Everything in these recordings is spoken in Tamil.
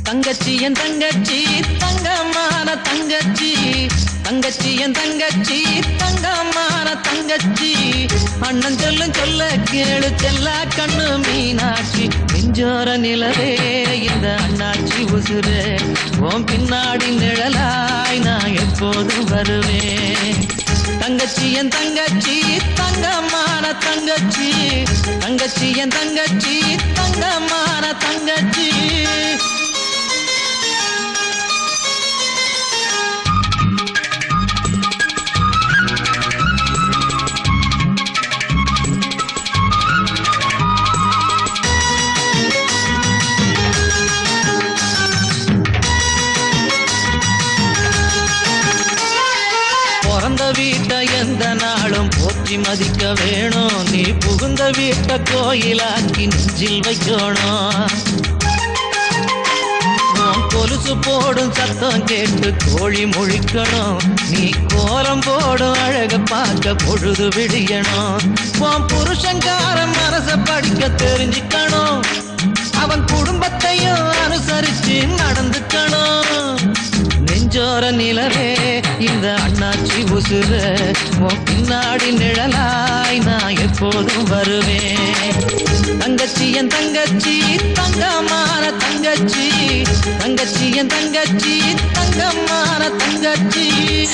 தங்கச்சி என் தங்கச்சி தங்கமான தங்கச்சி தங்கச்சி என் தங்கச்சி தங்கமான தங்கச்சி அண்ணன் சொல்லும் சொல்ல கேளு செல்லா கண்ணு மீனாட்சி நெஞ்சோர நிலவே இந்த அண்ணாச்சி உசுரு உன் பின்னாடி நிழலாய் நான் எப்போதும் வருவேன் தங்கச்சி என் தங்கச்சி தங்கமான தங்கச்சி தங்கச்சி என் தங்கச்சி தங்கமான தங்கச்சி பிறந்த வீட்டை எந்த நாளும் போற்றி மதிக்க வேணும் நீ புகுந்த வீட்டை கோயிலாக்கி நெஞ்சில் வைக்கணும் உன் கொலுசு போடும் சத்தம் கேட்டு கோழி முழிக்கணும் நீ கோலம் போடும் அழக பார்க்க பொழுது விடியணும் உன் புருஷங்கார மனச படிக்க தெரிஞ்சுக்கணும் அவன் குடும்பத்தையும் அனுசரிச்சு நடந்துக்கணும் நெஞ்சோர நிலவே இந்த அண்ணாச்சி உசுர உன் பின்னாடி நிழலாய் நான் எப்போதும் வருவேன் தங்கச்சி என் தங்கச்சி தங்கமான தங்கச்சி தங்கச்சி என் தங்கச்சி தங்கமான தங்கச்சி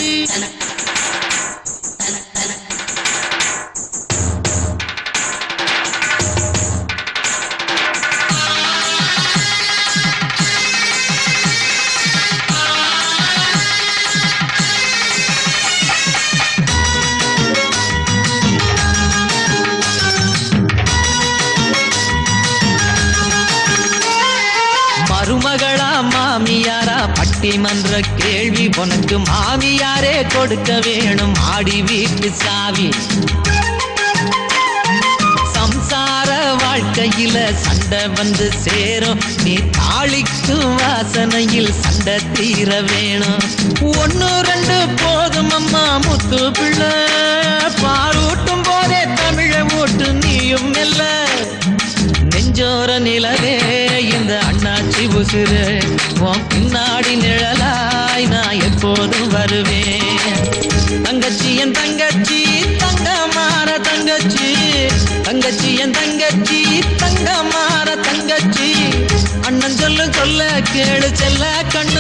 மருமகளா மாமியாரா பட்டிமன்ற கேள்வி உனக்கு மாமியாரே கொடுக்க வேணும் ஆடி வீட்டு சாவி சம்சார வாழ்க்கையில சண்டை வந்து சேரும் நீ தாளிக்கும் வாசனையில் சண்டை தீர வேணும் ஒன்னு ரெண்டு போதும் அம்மா முத்து பிள்ளை பாலூட்டும் போதே தமிழ மூட்டு நீயும் மெல்ல நெஞ்சோர நிலவே இந்த அண்ணாச்சி உசுரு உன் பின்னாடி நிழலாய் நான் எப்போதும் வருவேன் தங்கச்சி என் தங்கச்சி தங்கமான தங்கச்சி தங்கச்சி என் தங்கச்சி தங்கமான தங்கச்சி அண்ணன் சொல்ல சொல்ல கேளு செல்ல கண்ணு